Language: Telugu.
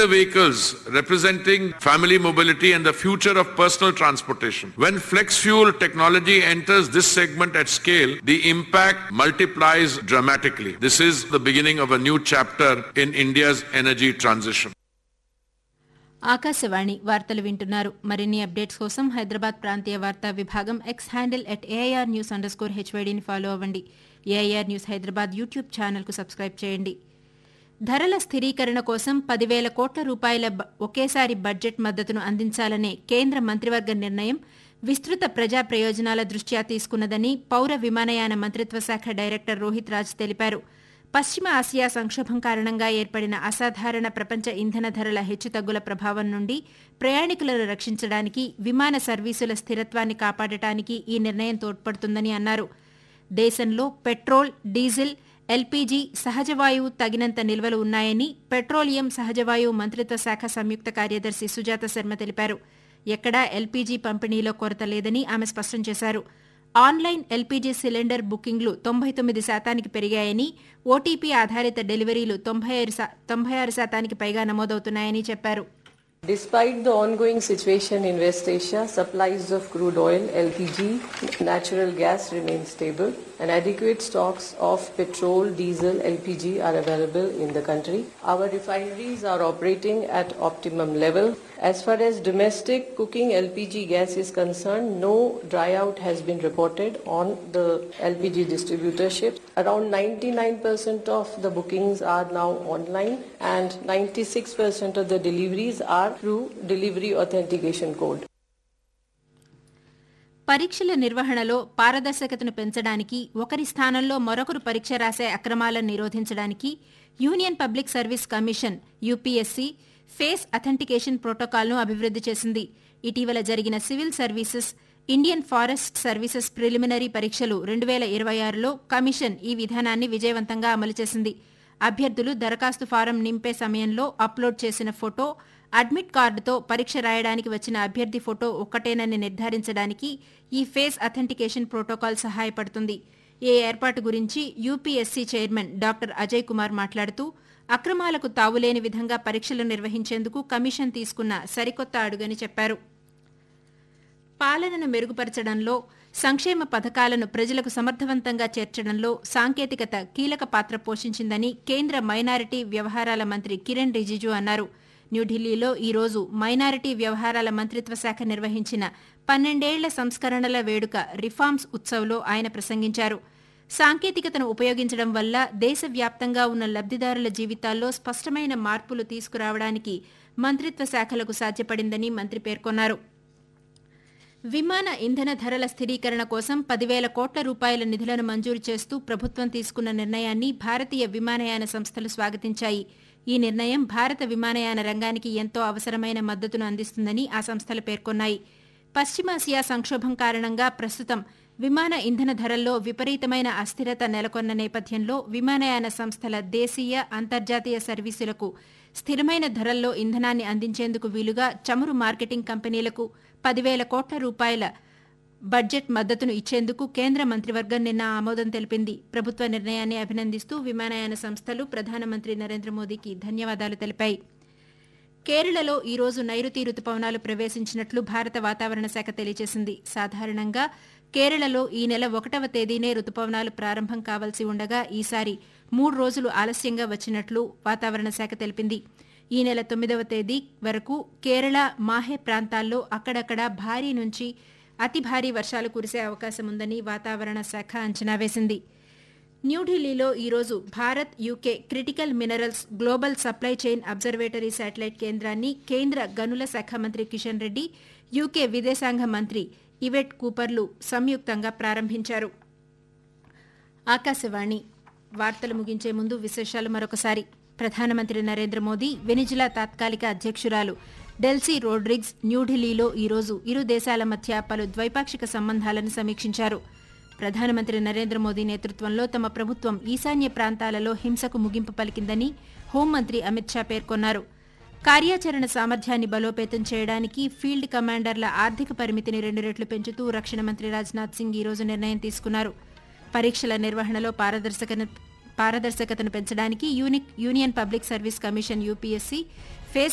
the vehicles representing family mobility and the future of personal transportation. When flex fuel technology enters this segment at scale, the impact multiplies dramatically. This is the beginning of a new chapter in India's energy transition. Akashvani వార్తలు వింటున్నారు మరిన్ని అప్డేట్స్ కోసం హైదరాబాద్ ప్రాంతీయ వార్తా విభాగం X handle at AIR news underscore హెచ్వైడీని ఫాలో అవ్వండి ఏఐఆర్ న్యూస్ హైదరాబాద్ యూట్యూబ్ ఛానల్కు సబ్స్క్రైబ్ చేయండి ధరల స్థిరీకరణ కోసం పదివేల కోట్ల రూపాయల బ- ఒకేసారి బడ్జెట్ మద్దతును అందించాలనే కేంద్ర మంత్రివర్గ నిర్ణయం విస్తృత ప్రజా ప్రయోజనాల దృష్ట్యా తీసుకున్నదని పౌర విమానయాన మంత్రిత్వ శాఖ డైరెక్టర్ రోహిత్ రాజ్ తెలిపారు పశ్చిమ ఆసియా సంక్షోభం కారణంగా ఏర్పడిన అసాధారణ ప్రపంచ ఇంధన ధరల హెచ్చుతగ్గుల ప్రభావం నుండి ప్రయాణికులను రక్షించడానికి విమాన సర్వీసుల స్థిరత్వాన్ని కాపాడటానికి ఈ నిర్ణయం తోడ్పడుతుందని అన్నారు దేశంలో పెట్రోల్ డీజిల్ ఎల్పీజీ సహజవాయువు తగినంత నిల్వలు ఉన్నాయని పెట్రోలియం సహజవాయువు మంత్రిత్వ శాఖ సంయుక్త కార్యదర్శి సుజాత శర్మ తెలిపారు ఎక్కడా ఎల్పీజీ పంపిణీలో కొరత లేదని ఆమె స్పష్టం చేశారు ఆన్లైన్ ఎల్పీజీ సిలిండర్ బుకింగ్లు తొంభై తొమ్మిది శాతానికి పెరిగాయని ఓటీపీ ఆధారిత డెలివరీలు తొంభై ఆరు శా- తొంభై ఆరు శాతానికి పైగా నమోదవుతున్నాయని చెప్పారు Despite the ongoing situation in West Asia, supplies of crude oil, LPG, natural gas remain stable and adequate stocks of petrol, diesel, LPG are available in the country. Our refineries are operating at optimum level. As far as domestic cooking LPG gas is concerned, no dry out has been reported on the LPG distributorship. Around 99% of the bookings are now online and 96% of the deliveries are through delivery authentication code. పరీక్షల నిర్వహణలో పారదర్శకతను పెంచడానికి ఒకరి స్థానంలో మరొకరు పరీక్ష రాసే అక్రమాలను నిరోధించడానికి Union Public Service Commission UPSC face authentication ప్రోటోకాల్ను అభివృద్ది చేసింది ఇటీవల జరిగిన civil services Indian forest services preliminary పరీక్షలు రెండు వేల ఇరవై ఆరులో కమిషన్ ఈ విధానాన్ని విజయవంతంగా అమలు చేసింది అభ్యర్థులు దరఖాస్తు ఫారం నింపే సమయంలో అప్లోడ్ చేసిన ఫోటో అడ్మిట్ కార్డుతో పరీక్ష రాయడానికి వచ్చిన అభ్యర్థి ఫోటో ఒక్కటేనని నిర్ధారించడానికి ఈ ఫేస్ అథెంటికేషన్ ప్రోటోకాల్ సహాయపడుతుంది ఈ ఏర్పాటు గురించి UPSC chairman doctor Ajay Kumar మాట్లాడుతూ అక్రమాలకు తావులేని విధంగా పరీక్షలు నిర్వహించేందుకు కమిషన్ తీసుకున్న సరికొత్త అడుగని చెప్పారు పాలనను మెరుగుపరచడంలో సంక్షేమ పథకాలను ప్రజలకు సమర్థవంతంగా చేర్చడంలో సాంకేతికత కీలక పాత్ర పోషించిందని కేంద్ర మైనారిటీ వ్యవహారాల మంత్రి కిరణ్ రిజిజు అన్నారు న్యూఢిల్లీలో ఈ రోజు మైనారిటీ వ్యవహారాల మంత్రిత్వ శాఖ నిర్వహించిన పన్నెండేళ్ల సంస్కరణల వేడుక రిఫార్మ్స్ ఉత్సవ్లో ఆయన ప్రసంగించారు సాంకేతికతను ఉపయోగించడం వల్ల దేశవ్యాప్తంగా ఉన్న లబ్దిదారుల జీవితాల్లో స్పష్టమైన మార్పులు తీసుకురావడానికి మంత్రిత్వ శాఖలకు సాధ్యపడిందని మంత్రి పేర్కొన్నారు విమాన ఇంధన ధరల స్థిరీకరణ కోసం పదివేల కోట్ల రూపాయల నిధులను మంజూరు చేస్తూ ప్రభుత్వం తీసుకున్న నిర్ణయాన్ని భారతీయ విమానయాన సంస్థలు స్వాగతించాయి ఈ నిర్ణయం భారత విమానయాన రంగానికి ఎంతో అవసరమైన మద్దతును అందిస్తుందని ఆ సంస్థలు పేర్కొన్నాయి పశ్చిమాసియా సంక్షోభం కారణంగా ప్రస్తుతం విమాన ఇంధన ధరల్లో విపరీతమైన అస్థిరత నెలకొన్న నేపథ్యంలో విమానయాన సంస్థల దేశీయ అంతర్జాతీయ సర్వీసులకు స్థిరమైన ధరల్లో ఇంధనాన్ని అందించేందుకు వీలుగా చమురు మార్కెటింగ్ కంపెనీలకు పదివేల కోట్ల రూపాయల బడ్జెట్ మద్దతును ఇచ్చేందుకు కేంద్ర మంత్రివర్గం నిన్న ఆమోదం తెలిపింది ప్రభుత్వ నిర్ణయాన్ని అభినందిస్తూ విమానయాన సంస్థలు ప్రధానమంత్రి నరేంద్ర మోదీకి ధన్యవాదాలు తెలిపాయి కేరళలో ఈ రోజు నైరుతి రుతుపవనాలు ప్రవేశించినట్లు భారత వాతావరణ శాఖ తెలియజేసింది సాధారణంగా కేరళలో ఈ నెల ఒకటవ తేదీనే రుతుపవనాలు ప్రారంభం కావాల్సి ఉండగా ఈసారి మూడు రోజులు ఆలస్యంగా వచ్చినట్లు వాతావరణ శాఖ తెలిపింది ఈ నెల తొమ్మిదవ తేదీ వరకు కేరళ మాహే ప్రాంతాల్లో అక్కడక్కడ భారీ నుంచి అతి భారీ వర్షాలు కురిసే అవకాశం ఉందని వాతావరణ శాఖ అంచనా వేసింది న్యూఢిల్లీలో ఈరోజు Bharat UK critical minerals global supply chain observatory satellite కేంద్రాన్ని కేంద్ర గనుల శాఖ మంత్రి కిషన్ రెడ్డి యూకే విదేశాంగ మంత్రి ఇవెట్ కూపర్లు సంయుక్తంగా ప్రారంభించారు ఆకాశవాణి వార్తలు ముగించే ముందు విశేషాలు మరొకసారి ప్రధానమంత్రి నరేంద్ర మోదీ వెనిజులా తాత్కాలిక అధ్యక్షురాలు డెల్సీ రోడ్రిగ్స్ న్యూఢిల్లీలో ఈరోజు ఇరు దేశాల మధ్య పలు ద్వైపాక్షిక సంబంధాలను సమీక్షించారు ప్రధానమంత్రి నరేంద్ర మోదీ నేతృత్వంలో తమ ప్రభుత్వం ఈశాన్య ప్రాంతాలలో హింసకు ముగింపు పలికిందని హోంమంత్రి అమిత్ షా పేర్కొన్నారు కార్యాచరణ సామర్థ్యాన్ని బలోపేతం చేయడానికి ఫీల్డ్ కమాండర్ల ఆర్థిక పరిమితిని రెండు రెట్లు పెంచుతూ రక్షణ మంత్రి రాజ్నాథ్ సింగ్ ఈరోజు నిర్ణయం తీసుకున్నారు పరీక్షల నిర్వహణలో పారదర్శక పారదర్శకతను పెంచడానికి unique Union Public Service Commission UPSC